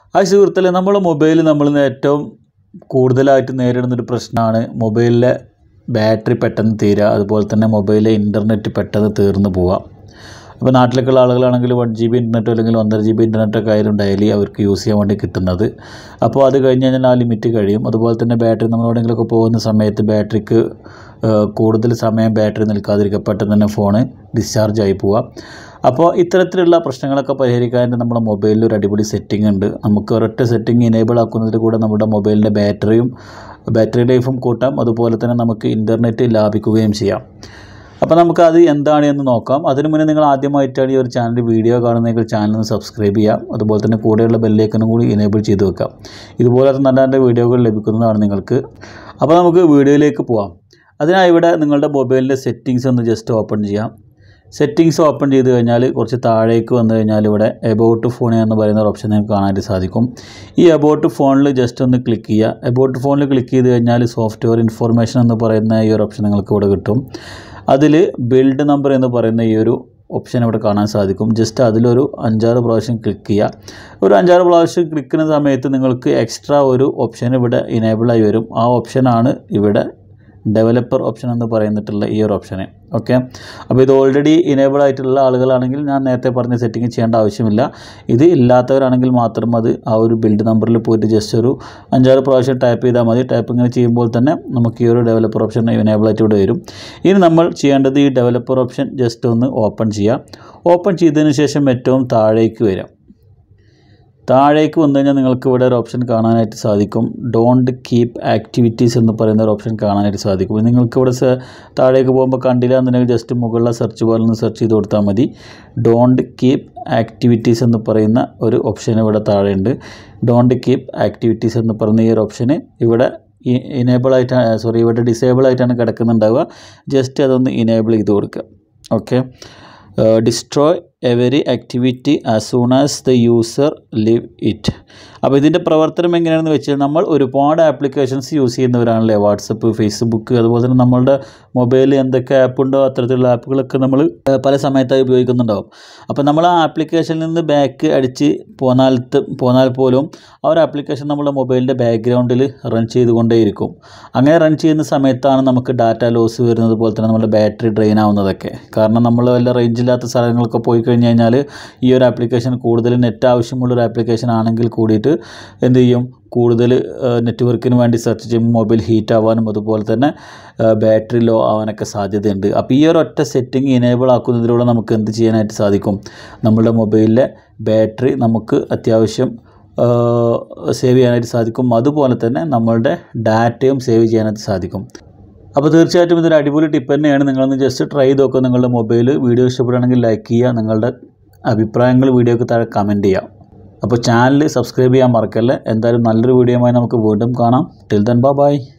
ആ സുഹൃത്തിൽ നമ്മുടെ മൊബൈൽ നമ്മൾ ഏറ്റവും കൂടുതലായിട്ട് നേരിടുന്നൊരു പ്രശ്നമാണ് മൊബൈലിലെ ബാറ്ററി പെട്ടെന്ന് തീരുക അതുപോലെ തന്നെ മൊബൈലിലെ ഇൻ്റർനെറ്റ് പെട്ടെന്ന് തീർന്നു പോവുക അപ്പോൾ നാട്ടിലേക്കുള്ള ആളുകളാണെങ്കിൽ വൺ ജി ബി ഇൻ്റർനെറ്റോ അല്ലെങ്കിൽ ഒന്നര ജി ബി ഇൻ്റർനെറ്റൊക്കെ ആയാലും ഡെയിലി അവർക്ക് യൂസ് ചെയ്യാൻ വേണ്ടി കിട്ടുന്നത് അപ്പോൾ അത് കഴിഞ്ഞ് കഴിഞ്ഞാൽ ആ ലിമിറ്റ് കഴിയും അതുപോലെ തന്നെ ബാറ്ററി നമ്മൾ എവിടെയെങ്കിലുമൊക്കെ പോകുന്ന സമയത്ത് ബാറ്ററിക്ക് കൂടുതൽ സമയം ബാറ്ററി നിൽക്കാതിരിക്കുക പെട്ടെന്ന് തന്നെ ഫോണ് ഡിസ്ചാർജ് ആയി പോവുക അപ്പോൾ ഇത്തരത്തിലുള്ള പ്രശ്നങ്ങളൊക്കെ പരിഹരിക്കാൻ നമ്മുടെ മൊബൈലിൽ ഒരു അടിപൊളി സെറ്റിംഗ് ഉണ്ട് നമുക്ക് ഒരൊറ്റ സെറ്റിംഗ് ഇനേബിൾ ആക്കുന്നതിൽ കൂടെ നമ്മുടെ മൊബൈലിൻ്റെ ബാറ്ററിയും ബാറ്ററി ലൈഫും കൂട്ടാം അതുപോലെ തന്നെ നമുക്ക് ഇൻ്റർനെറ്റ് ലാഭിക്കുകയും ചെയ്യാം അപ്പോൾ നമുക്ക് അത് എന്താണ് എന്ന് നോക്കാം അതിന് മുന്നേ നിങ്ങൾ ആദ്യമായിട്ടാണ് ഈ ഒരു ചാനൽ വീഡിയോ കാണുന്നതെങ്കിൽ ചാനൽ ഒന്ന് സബ്സ്ക്രൈബ് ചെയ്യാം അതുപോലെ തന്നെ കൂടെയുള്ള ബെല്ലേക്കനും കൂടി ഇനേബിൾ ചെയ്ത് വെക്കാം ഇതുപോലത്തെ നല്ല നല്ല വീഡിയോകൾ ലഭിക്കുന്നതാണ് നിങ്ങൾക്ക് അപ്പോൾ നമുക്ക് വീഡിയോയിലേക്ക് പോവാം അതിനായി ഇവിടെ നിങ്ങളുടെ മൊബൈലിൻ്റെ സെറ്റിങ്സ് ഒന്ന് ജസ്റ്റ് ഓപ്പൺ ചെയ്യാം സെറ്റിങ്സ് ഓപ്പൺ ചെയ്ത് കഴിഞ്ഞാൽ കുറച്ച് താഴേക്ക് വന്നു കഴിഞ്ഞാൽ ഇവിടെ എബൌട്ട് ഫോൺ എന്ന് പറയുന്ന ഒരു ഓപ്ഷൻ നിങ്ങൾക്ക് കാണാനായിട്ട് സാധിക്കും ഈ എബൌട്ട് ഫോണിൽ ജസ്റ്റ് ഒന്ന് ക്ലിക്ക് ചെയ്യുക എബൌട്ട് ഫോണിൽ ക്ലിക്ക് ചെയ്ത് കഴിഞ്ഞാൽ സോഫ്റ്റ്വെയർ ഇൻഫർമേഷൻ എന്ന് പറയുന്ന ഈ ഒരു ഓപ്ഷൻ നിങ്ങൾക്ക് ഇവിടെ കിട്ടും അതിൽ ബിൽഡ് നമ്പർ എന്ന് പറയുന്ന ഈ ഒരു ഓപ്ഷൻ ഇവിടെ കാണാൻ സാധിക്കും ജസ്റ്റ് അതിലൊരു അഞ്ചാറ് പ്രാവശ്യം ക്ലിക്ക് ചെയ്യുക ഒരു അഞ്ചാറ് പ്രാവശ്യം ക്ലിക്ക് ചെയ്യുന്ന സമയത്ത് നിങ്ങൾക്ക് എക്സ്ട്രാ ഒരു ഓപ്ഷൻ ഇവിടെ ഇനേബിളായി വരും ആ ഓപ്ഷനാണ് ഇവിടെ ഡെവലപ്പർ ഓപ്ഷൻ എന്ന് പറയുന്നിട്ടുള്ള ഈ ഒരു ഓപ്ഷന് ഓക്കെ അപ്പോൾ ഇത് ഓൾറെഡി ഇനേബിൾ ആയിട്ടുള്ള ആളുകളാണെങ്കിൽ ഞാൻ നേരത്തെ പറഞ്ഞ സെറ്റിംഗ് ചെയ്യേണ്ട ആവശ്യമില്ല ഇത് ഇല്ലാത്തവരാണെങ്കിൽ മാത്രം അത് ആ ഒരു ബിൽഡ് നമ്പറിൽ പോയിട്ട് ജസ്റ്റ് ഒരു അഞ്ചാറ് പ്രാവശ്യം ടൈപ്പ് ചെയ്താൽ മതി ടൈപ്പ് ഇങ്ങനെ ചെയ്യുമ്പോൾ തന്നെ നമുക്ക് ഈ ഒരു ഡെവലപ്പർ ഓപ്ഷൻ ഇനേബിൾ ആയിട്ട് ഇവിടെ വരും ഇനി നമ്മൾ ചെയ്യേണ്ടത് ഈ ഡെവലപ്പർ ഓപ്ഷൻ ജസ്റ്റ് ഒന്ന് ഓപ്പൺ ചെയ്യുക ഓപ്പൺ ചെയ്തതിന് ശേഷം ഏറ്റവും താഴേക്ക് വരാം താഴേക്ക് വന്നു കഴിഞ്ഞാൽ നിങ്ങൾക്ക് ഇവിടെ ഒരു ഓപ്ഷൻ കാണാനായിട്ട് സാധിക്കും ഡോണ്ട് കീപ്പ് ആക്ടിവിറ്റീസ് എന്ന് പറയുന്ന ഒരു ഓപ്ഷൻ കാണാനായിട്ട് സാധിക്കും നിങ്ങൾക്ക് ഇവിടെ സ- താഴേക്ക് പോകുമ്പോൾ കണ്ടില്ല എന്നുണ്ടെങ്കിൽ ജസ്റ്റ് മുകളിലെ സെർച്ച് ബാറിൽ നിന്ന് സെർച്ച് ചെയ്ത് കൊടുത്താൽ മതി ഡോണ്ട് കീപ്പ് ആക്ടിവിറ്റീസ് എന്ന് പറയുന്ന ഒരു ഓപ്ഷൻ ഇവിടെ താഴെയുണ്ട് ഡോണ്ട് കീപ്പ് ആക്ടിവിറ്റീസ് എന്ന് പറയുന്ന ഈ ഒരു ഓപ്ഷന് ഇവിടെ ഇനേബിൾ ആയിട്ടാണ് സോറി ഇവിടെ ഡിസേബിൾ ആയിട്ടാണ് കിടക്കുന്നുണ്ടാവുക ജസ്റ്റ് അതൊന്ന് ഇനേബിൾ ചെയ്ത് കൊടുക്കുക okay destroy every activity as soon as the user leave it അപ്പോൾ ഇതിൻ്റെ പ്രവർത്തനം എങ്ങനെയാണെന്ന് വെച്ചാൽ നമ്മൾ ഒരുപാട് ആപ്ലിക്കേഷൻസ് യൂസ് ചെയ്യുന്നവരാണല്ലേ വാട്സപ്പ് ഫേസ്ബുക്ക് അതുപോലെ തന്നെ നമ്മളുടെ മൊബൈലിൽ എന്തൊക്കെ ആപ്പ് ഉണ്ടോ അത്തരത്തിലുള്ള ആപ്പുകളൊക്കെ നമ്മൾ ഏഹ്, പല സമയത്തായി ഉപയോഗിക്കുന്നുണ്ടാവും അപ്പോൾ നമ്മൾ ആ ആപ്ലിക്കേഷനിൽ നിന്ന് ബാക്ക് അടിച്ച് പോന്നാൽ പോന്നാൽ പോലും ആ ഒരു ആപ്ലിക്കേഷൻ നമ്മുടെ മൊബൈലിൻ്റെ ബാക്ക്ഗ്രൗണ്ടിൽ റൺ ചെയ്തുകൊണ്ടേയിരിക്കും അങ്ങനെ റൺ ചെയ്യുന്ന സമയത്താണ് നമുക്ക് ഡാറ്റ ലോസ് വരുന്നത് പോലെ തന്നെ നമ്മുടെ ബാറ്ററി ഡ്രെയിൻ ആവുന്നതൊക്കെ കാരണം നമ്മൾ വല്ല റേഞ്ച് ഇല്ലാത്ത സ്ഥലങ്ങളൊക്കെ പോയി കഴിഞ്ഞ് കഴിഞ്ഞാൽ ഈ ഒരു ആപ്ലിക്കേഷൻ കൂടുതൽ നെറ്റ് ആവശ്യമുള്ള ഒരു ആപ്ലിക്കേഷൻ ആണെങ്കിൽ കൂടിയിട്ട് എന്ത് ചെയ്യും കൂടുതൽ നെറ്റ്വർക്കിന് വേണ്ടി സെർച്ച് ചെയ്യുമ്പോൾ മൊബൈൽ ഹീറ്റ് ആവാനും അതുപോലെ തന്നെ ബാറ്ററി ലോ ആവാനൊക്കെ സാധ്യതയുണ്ട് അപ്പോൾ ഈ ഒരു ഒറ്റ സെറ്റിംഗ് ഇനേബിൾ ആക്കുന്നതിലൂടെ നമുക്ക് എന്ത് ചെയ്യാനായിട്ട് സാധിക്കും നമ്മുടെ മൊബൈലിലെ ബാറ്ററി നമുക്ക് അത്യാവശ്യം സേവ് ചെയ്യാനായിട്ട് സാധിക്കും അതുപോലെ തന്നെ നമ്മളുടെ ഡാറ്റയും സേവ് ചെയ്യാനായിട്ട് സാധിക്കും അപ്പോൾ തീർച്ചയായിട്ടും ഇതൊരു അടിപൊളി ടിപ്പ് തന്നെയാണ് നിങ്ങളൊന്ന് ജസ്റ്റ് ട്രൈ ചെയ്ത് നോക്കുക നിങ്ങളുടെ മൊബൈൽ വീഡിയോ ഇഷ്ടപ്പെടുകയാണെങ്കിൽ ലൈക്ക് ചെയ്യുക നിങ്ങളുടെ അഭിപ്രായങ്ങൾ വീഡിയോക്ക് താഴെ കമൻറ്റ് ചെയ്യാം അപ്പോൾ ചാനൽ സബ്സ്ക്രൈബ് ചെയ്യാൻ മറക്കല്ലേ എന്തായാലും നല്ലൊരു വീഡിയോയുമായി നമുക്ക് വീണ്ടും കാണാം ടിൽ ദൻ ബൈ